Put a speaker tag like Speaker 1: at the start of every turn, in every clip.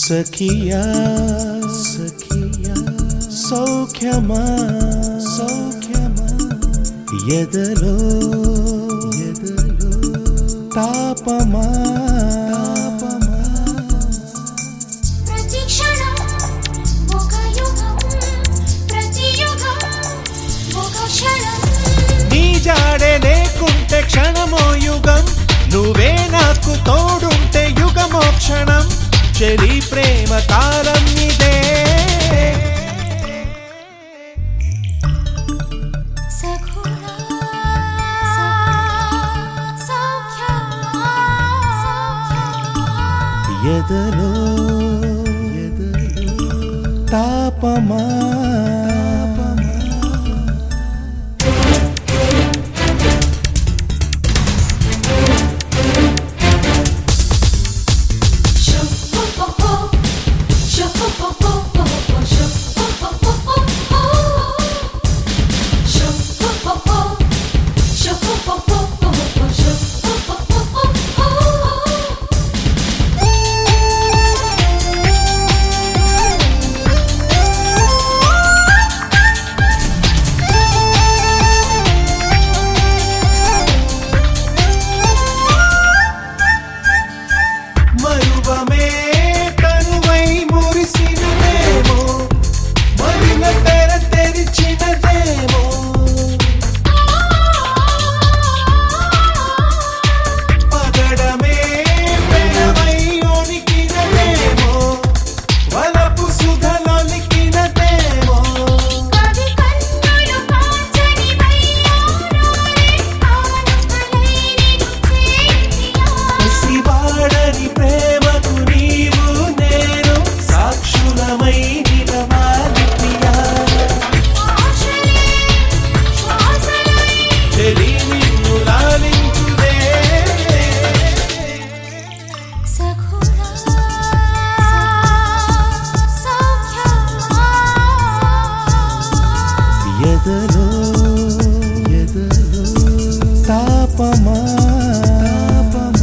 Speaker 1: సఖియా సఖియా సౌఖ్యమా సౌఖ్యమా ఎదలో ఎదలో తాపమా తాపమా
Speaker 2: ప్రతి క్షణం ఒక యుగం ప్రతి యుగం ఒక క్షణం
Speaker 1: నీ జాడే లేకుంటే క్షణమో యుగం నువ్వే నాకు తోడుంటే యుగమో క్షణం చెలి ప్రేమ కాలం ఇదే
Speaker 2: సఖునా సౌఖ్యమా
Speaker 1: ఎదలో ఎదలో తాపమా మరువమే తనువై మురిసినదేమో మరిన తెర తెరిచినదేమో పగడమే పెనవై ఒలికినదేమో వలపు సుధలొలికినదేమో
Speaker 2: కవి కన్నులు కాంచని వయ్యారాలే ఆనుకలై నిన్ను చేరితియా
Speaker 1: పసివాడని ప్రేమకు నీవు నేను సాక్షులమై నిలవాలి ప్రియా
Speaker 2: ఆశలే శ్వాసలై
Speaker 1: చెలి నిన్ను లాలించుదే
Speaker 2: సఖునా సౌఖ్యమా
Speaker 1: ఎదలో ఎదలో తాపమా తాపమా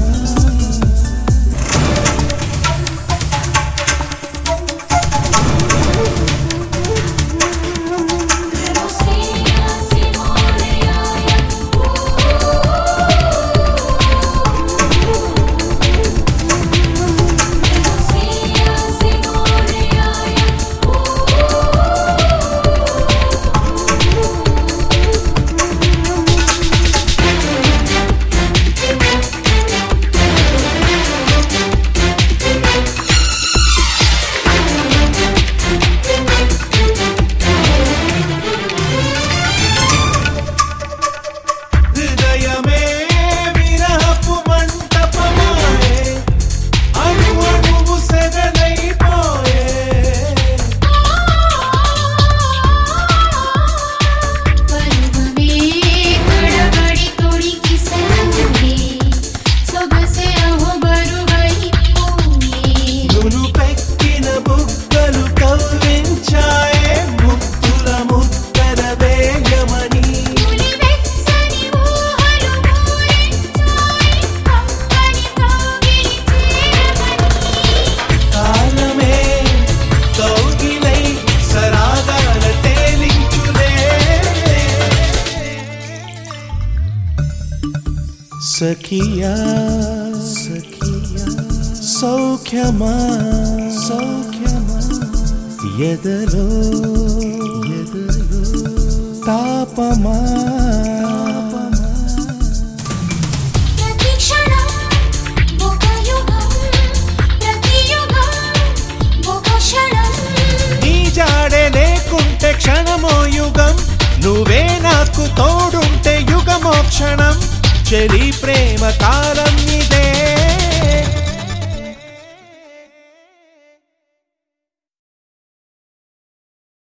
Speaker 1: హృదయమే విరహపు మంటపమాయే అణు అణువు సెగలైపోయే
Speaker 2: పరువమే కడబడి తొడికి సలహే సొగసే అహో బరువై పోయే
Speaker 1: నును పెక్కిన బుగ్గలు కవ్వించాయే ముద్దుల ముద్దల వేయమని
Speaker 2: నులి వెచ్చని ఊహలు పూరించాయి కమ్మని కౌగిలి చేరమని
Speaker 1: కాలమే కౌగిలై సరాగాల తేలించులే సఖియా సఖియా సౌఖ్యమా సౌఖ్యమా ఎదలో ఎదలో తాపమా తాపమా
Speaker 2: ప్రతి క్షణం ఒక యుగం ప్రతి యుగం ఒక క్షణం
Speaker 1: నీ జాడే లేకుంటే క్షణమో యుగం నువ్వే నాకు తోడుంటే యుగమో క్షణం చెలి ప్రేమ కాలం ఇదే